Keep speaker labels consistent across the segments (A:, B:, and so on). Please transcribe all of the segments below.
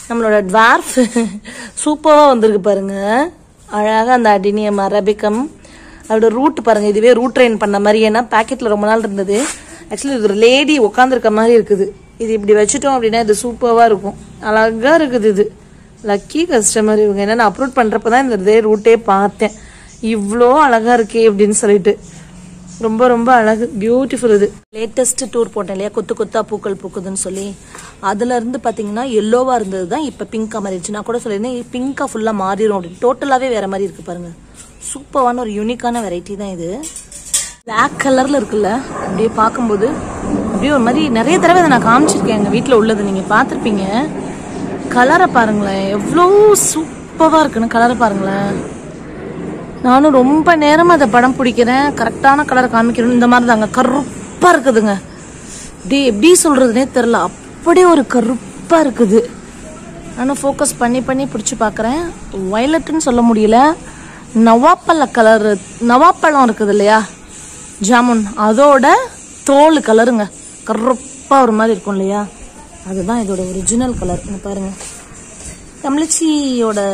A: நம்மளோட ட்வார்ஃப் சூப்பராக வந்திருக்கு பாருங்க அழகாக அந்த அடினியம் அரபிக்கம் அதோட ரூட் பாருங்க இதுவே ரூட் ட்ரெயின் பண்ண மாதிரி ஏன்னா பாக்கெட்டில் ரொம்ப நாள் இருந்தது ஆக்சுவலி இது ஒரு லேடி உட்காந்துருக்க மாதிரி இருக்குது இது இப்படி வச்சுட்டோம் அப்படின்னா இது சூப்பராக இருக்கும் அழகாக இருக்குது இது லக்கி கஸ்டமர் இவங்க ஏன்னா நான் அப்லோட் பண்ணுறப்ப தான் இந்த இதே ரூட்டே பார்த்தேன் இவ்வளோ அழகாக இருக்கே அப்படின்னு சொல்லிட்டு ரொம்ப ரொம்ப அழகு பியூட்டிஃபுல் இது லேட்டஸ்ட் டூர் போட்டேன் இல்லையா கொத்து கொத்தா பூக்கள் பூக்குதுன்னு சொல்லி அதுல இருந்து பாத்தீங்கன்னா எல்லோவா இருந்தது தான் இப்ப பிங்கா மாறிடுச்சு நான் கூட சொல்லியிருந்தேன் பிங்கா ஃபுல்லா மாறிடும் அப்படின்னு டோட்டலாவே வேற மாதிரி இருக்கு பாருங்க சூப்பரான ஒரு யூனிக்கான வெரைட்டி தான் இது பிளாக் கலர்ல இருக்குல்ல அப்படியே பார்க்கும்போது அப்படியே ஒரு மாதிரி நிறைய தடவை இதை நான் காமிச்சிருக்கேன் எங்க வீட்ல உள்ளது நீங்க பார்த்திருப்பீங்க கலரை பாருங்களேன் எவ்வளோ சூப்பரா இருக்குன்னு கலரை பாருங்களேன் நானும் ரொம்ப நேரமா அதை படம் பிடிக்கிறேன் கரெக்டான கலரை காமிக்கணும் இந்த மாதிரி தாங்க கருப்பா இருக்குதுங்க அப்படியே எப்படி சொல்றதுனே தெரில அப்படியே ஒரு கருப்பா இருக்குது நானும் ஃபோக்கஸ் பண்ணி பண்ணி பிடிச்சி பார்க்குறேன் வயலட்டுன்னு சொல்ல முடியல நவாப்பழ கலர் நவாப்பழம் இருக்குது இல்லையா ஜாமுன் அதோட தோல் கலருங்க கருப்பா ஒரு மாதிரி இருக்கும் இல்லையா அதுதான் இதோட ஒரிஜினல் கலர் இங்க பாருங்க தமிழச்சியோட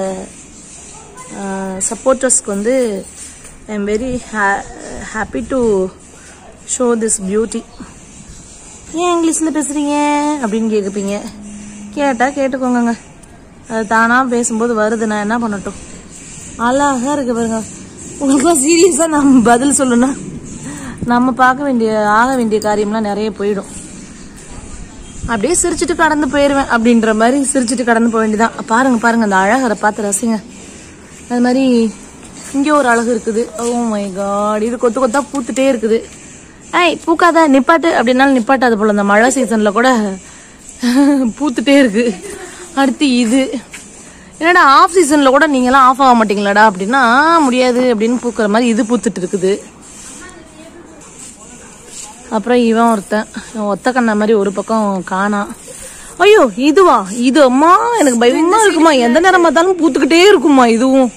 A: சப்போர்ட்டர்ஸ்க்கு வந்து I am very happy to show this beauty ஏன் இங்கிலீஷில் பேசுகிறீங்க அப்படின்னு கேட்குப்பீங்க கேட்டால் கேட்டுக்கோங்கங்க அது தானாக பேசும்போது வருது நான் என்ன பண்ணட்டும் அழகா இருக்கு பாருங்க உங்களுக்கும் சீரியஸாக நம்ம பதில் சொல்லணும் நம்ம பார்க்க வேண்டிய ஆக வேண்டிய காரியம்லாம் நிறைய போயிடும் அப்படியே சிரிச்சிட்டு கடந்து போயிடுவேன் அப்படின்ற மாதிரி சிரிச்சிட்டு கடந்து போக வேண்டியதான் பாருங்க பாருங்க அந்த அழகரை பார்த்து ரசிங்க அது மாதிரி இங்கே ஒரு அழகு இருக்குது ஓ மை காட் இது கொத்து கொத்தா பூத்துட்டே இருக்குது ஏய் பூக்காத நிப்பாட்டு அப்படின்னாலும் நிப்பாட்டாது போல இந்த மழை சீசன்ல கூட பூத்துட்டே இருக்கு அடுத்து இது என்னடா ஆஃப் சீசன்ல கூட நீங்களாம் ஆஃப் ஆக மாட்டீங்களாடா அப்படின்னா முடியாது அப்படின்னு பூக்கிற மாதிரி இது பூத்துட்டு இருக்குது அப்புறம் இவன் ஒருத்தன் இவன் ஒத்த கண்ணா மாதிரி ஒரு பக்கம் காணா ஐயோ இதுவா இது அம்மா எனக்கு பயமா இருக்குமா எந்த நேரம் பார்த்தாலும் பூத்துக்கிட்டே இருக்குமா இதுவும்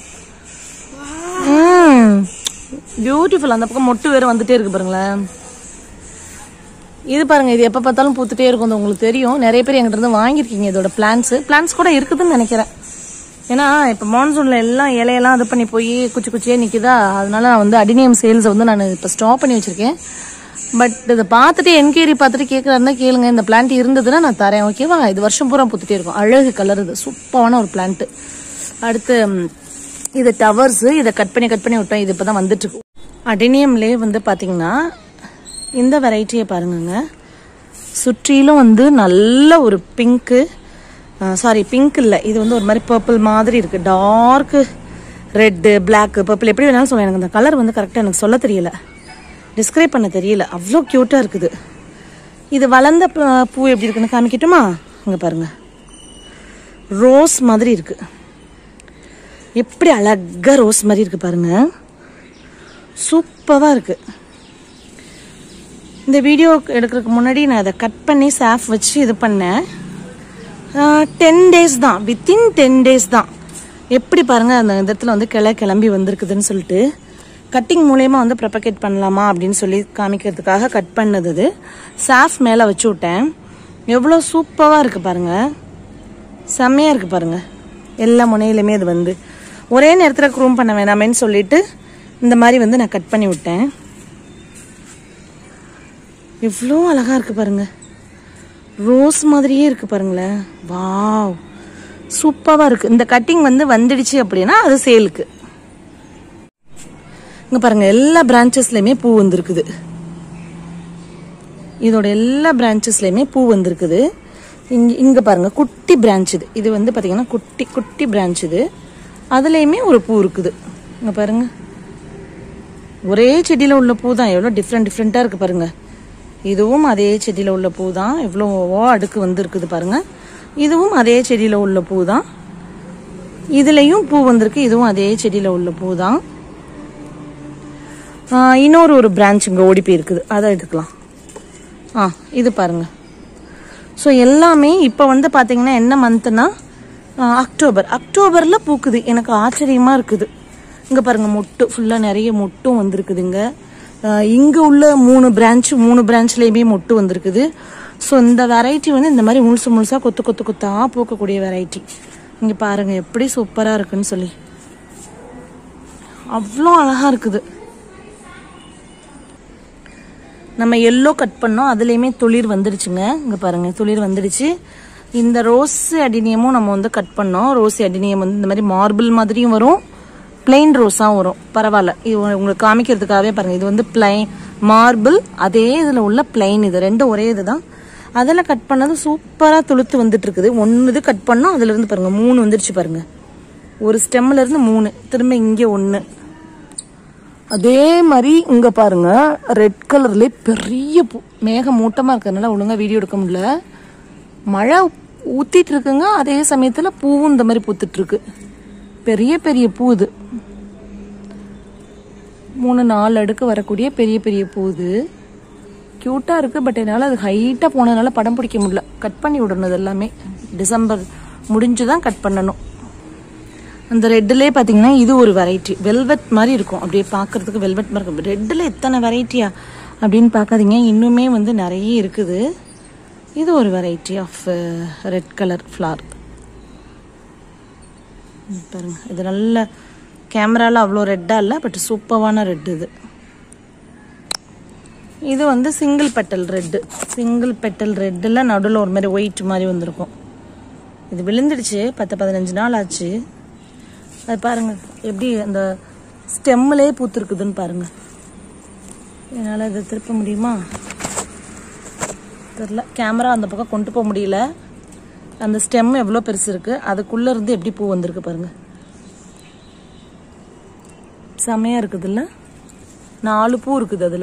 A: பியூட்டிஃபுல் அந்த பக்கம் மொட்டு வேற வந்துட்டே இருக்கு பாருங்களேன் இது பாருங்க இது எப்ப பார்த்தாலும் பூத்துட்டே இருக்கும் அது உங்களுக்கு தெரியும் நிறைய பேர் எங்கிட்ட இருந்து வாங்கியிருக்கீங்க இதோட பிளான்ஸ் பிளான்ஸ் கூட இருக்குதுன்னு நினைக்கிறேன் ஏன்னா இப்ப மான்சூன்ல எல்லாம் இலையெல்லாம் இது பண்ணி போய் குச்சி குச்சியே நிக்குதா அதனால நான் வந்து அடினியம் சேல்ஸ் வந்து நான் இப்ப ஸ்டாப் பண்ணி வச்சிருக்கேன் பட் இதை பார்த்துட்டு என்கொயரி பார்த்துட்டு கேட்குறாருன்னா கேளுங்க இந்த பிளான்ட் இருந்ததுன்னா நான் தரேன் ஓகேவா இது வருஷம் பூரா பூத்துட்டே இருக்கும் அழகு கலர் இது சூப்பரான ஒரு பிளான்ட் அடுத்து ம், இது டவர்ஸ் இதை கட் பண்ணி கட் பண்ணி விட்டோம் இது இப்பதான் வந்துட்டு இருக்கு அடினியம்லேயே வந்து பாத்தீங்கன்னா இந்த வெரைட்டியை பாருங்கங்க சுற்றிலும் வந்து நல்ல ஒரு பிங்க்கு சாரி பிங்க் இல்லை இது வந்து ஒரு மாதிரி பர்பிள் மாதிரி இருக்கு டார்க்கு ரெட்டு பிளாக் பர்பிள் எப்படி வேணாலும் சொல்லுவேன் எனக்கு அந்த கலர் வந்து கரெக்டாக எனக்கு சொல்ல தெரியல டிஸ்கிரைப் பண்ண தெரியல அவ்வளோ க்யூட்டாக இருக்குது இது வளர்ந்த ப- பூ எப்படி இருக்குன்னு காமிக்கட்டுமா இங்கே பாருங்க ரோஸ் மாதிரி இருக்கு எப்படி அழகா ரோஸ் மாதிரி இருக்கு பாருங்க சூப்பராக இருக்கு இந்த வீடியோ எடுக்கிறதுக்கு முன்னாடி நான் அதை கட் பண்ணி சாஃப் வச்சு இது பண்ணேன் டென் டேஸ் தான் வித்தின் டென் டேஸ் தான் எப்படி பாருங்க அந்த இடத்துல வந்து கிளை கிளம்பி வந்திருக்குதுன்னு சொல்லிட்டு கட்டிங் மூலயமா வந்து ப்ரொபகேட் பண்ணலாமா அப்படின்னு சொல்லி காமிக்கிறதுக்காக கட் பண்ணது இது சாஃப் மேலே வச்சு விட்டேன் எவ்வளோ சூப்பராக இருக்கு பாருங்க செம்மையாக இருக்கு பாருங்க எல்லா முனையிலுமே இது வந்து ஒரே நேரத்தில் க்ரூம் பண்ண வேணாமேன்னு சொல்லிட்டு இந்த மாதிரி வந்து நான் கட் பண்ணி விட்டேன் எவ்வளோ அழகா இருக்கு பாருங்க ரோஸ் மாதிரியே இருக்கு பாருங்களேன் வாவ் சூப்பரா இருக்கு இந்த கட்டிங் வந்து வந்துடுச்சு அப்படின்னா அது சேலுக்கு இங்க பாருங்க எல்லா பிரான்ச்சஸ்லயுமே பூ வந்திருக்குது இதோட எல்லா பிரான்ச்சஸ்லயுமே பூ வந்திருக்குது இங்க இங்க பாருங்க குட்டி பிரான்ச் இது இது வந்து பாத்தீங்கன்னா குட்டி குட்டி பிரான்ச் இது அதுலயுமே ஒரு பூ இருக்குது இங்க பாருங்க ஒரே செடியில உள்ள பூ தான் எவ்வளோ டிஃப்ரெண்ட் டிஃப்ரெண்ட்டாக இருக்கு பாருங்க இதுவும் அதே செடியில உள்ள பூ தான் எவ்வளோ அடுக்கு வந்திருக்குது பாருங்க இதுவும் அதே செடியில உள்ள பூ தான் இதுலயும் பூ வந்திருக்கு இதுவும் அதே செடியில உள்ள பூ தான் ஆஹ் இன்னொரு ஒரு பிரான்ச் இங்கே ஓடி போயிருக்குது அதை எடுக்கலாம் ஆ இது பாருங்க ஸோ எல்லாமே இப்போ வந்து பார்த்தீங்கன்னா என்ன மந்த்னா அக்டோபர் அக்டோபரில் பூக்குது எனக்கு ஆச்சரியமா இருக்குது இங்கே பாருங்க மொட்டு ஃபுல்லாக நிறைய மொட்டும் வந்திருக்குதுங்க இங்கே உள்ள மூணு பிரான்ச் மூணு பிரான்ச்லேயுமே மொட்டு வந்திருக்குது ஸோ இந்த வெரைட்டி வந்து இந்த மாதிரி முழுசு முழுசாக கொத்து கொத்து கொத்தா பூக்கக்கூடிய வெரைட்டி இங்கே பாருங்க எப்படி சூப்பராக இருக்குன்னு சொல்லி அவ்வளோ அழகாக இருக்குது நம்ம எல்லோ கட் பண்ணோம் அதுலேயுமே துளிர் வந்துடுச்சுங்க இங்கே பாருங்க துளிர் வந்துடுச்சு இந்த ரோஸ் அடினியமும் நம்ம வந்து கட் பண்ணோம் ரோஸ் அடினியம் வந்து இந்த மாதிரி மார்பிள் மாதிரியும் வரும் பிளெயின் ரோஸாகவும் வரும் பரவாயில்ல இது உங்களுக்கு காமிக்கிறதுக்காகவே பாருங்க இது வந்து பிளைன் மார்பிள் அதே இதில் உள்ள பிளைன் இது ரெண்டும் ஒரே இதுதான் அதில் கட் பண்ணது சூப்பராக துளுத்து வந்துட்டு இருக்குது ஒன்று இது கட் பண்ணோம் அதுல இருந்து பாருங்க மூணு வந்துடுச்சு பாருங்க ஒரு ஸ்டெம்ல இருந்து மூணு திரும்ப இங்கே ஒன்று அதே மாதிரி இங்க பாருங்க ரெட் கலர்ல பெரிய பூ மேக மூட்டமா இருக்கிறதுனால ஒழுங்கா வீடியோ எடுக்க முடியல மழை ஊத்திட்டு இருக்குங்க அதே சமயத்துல பூவும் இந்த மாதிரி பூத்துட்டு இருக்கு பெரிய பெரிய பூ இது மூணு நாலு அடுக்கு வரக்கூடிய பெரிய பெரிய பூ இது க்யூட்டா இருக்கு பட் என்னால் அது ஹைட்டா போனதுனால படம் பிடிக்க முடியல கட் பண்ணி விடணும் இது எல்லாமே டிசம்பர் முடிஞ்சுதான் கட் பண்ணணும் அந்த ரெட்லேயே பார்த்தீங்கன்னா இது ஒரு வெரைட்டி வெல்வெட் மாதிரி இருக்கும் அப்படியே பார்க்கறதுக்கு வெல்வெட் மாதிரி இருக்கும் ரெட்டில் எத்தனை வெரைட்டியா அப்படின்னு பார்க்காதீங்க இன்னுமே வந்து நிறைய இருக்குது இது ஒரு variety of red colour flower பாருங்க இது நல்ல கேமரால அவ்வளோ ரெட்டாக இல்லை பட் சூப்பரான ரெட் இது இது வந்து single petal red single petal ரெட்டில் நடுவில் ஒரு மாதிரி ஒயிட் மாதிரி வந்திருக்கும் இது விழுந்துடுச்சு பத்து பதினஞ்சு நாள் ஆச்சு அது பாருங்க எப்படி அந்த ஸ்டெம்மிலே பூத்துருக்குதுன்னு பாருங்க என்னால் இதை திருப்ப முடியுமா தெரில கேமரா அந்த பக்கம் கொண்டு போக முடியல அந்த ஸ்டெம் எவ்வளோ பெருசு இருக்கு அதுக்குள்ள இருந்து எப்படி பூ வந்திருக்கு பாருங்க செமையா இருக்குதுல்ல நாலு பூ இருக்குது அதில்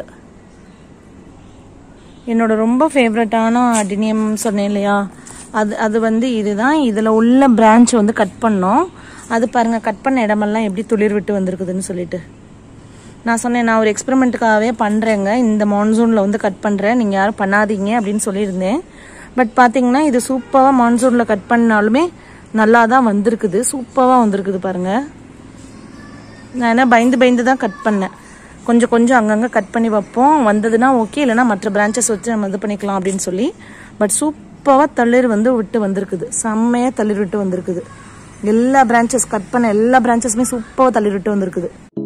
A: என்னோட ரொம்ப ஃபேவரட்டான அடினியம் சொன்னேன் இல்லையா அது அது வந்து இதுதான் இதில் உள்ள பிரான்ச் வந்து கட் பண்ணோம் அது பாருங்க கட் பண்ண இடமெல்லாம் எப்படி துளிர் விட்டு வந்திருக்குதுன்னு சொல்லிட்டு நான் சொன்னேன் நான் ஒரு எக்ஸ்பெரிமெண்ட்டுக்காகவே பண்ணுறேங்க இந்த மான்சூனில் வந்து கட் பண்ணுறேன் நீங்கள் யாரும் பண்ணாதீங்க அப்படின்னு சொல்லியிருந்தேன் பட் பார்த்தீங்கன்னா இது சூப்பராக மான்சூனில் கட் பண்ணாலுமே நல்லா தான் வந்திருக்குது சூப்பராக வந்திருக்குது பாருங்க நான் என்ன பயந்து பயந்து தான் கட் பண்ணேன் கொஞ்சம் கொஞ்சம் அங்கங்கே கட் பண்ணி வைப்போம் வந்ததுன்னா ஓகே இல்லைனா மற்ற பிரான்ச்சஸ் வச்சு நம்ம இது பண்ணிக்கலாம் அப்படின்னு சொல்லி பட் சூப்பராக தளிர் வந்து விட்டு வந்திருக்குது செம்மையாக தளிர் விட்டு வந்திருக்குது எல்லா பிரான்ச்சஸ் கட் பண்ண எல்லா பிரான்ச்சஸுமே சூப்பராக தளிர் விட்டு வந்திருக்குது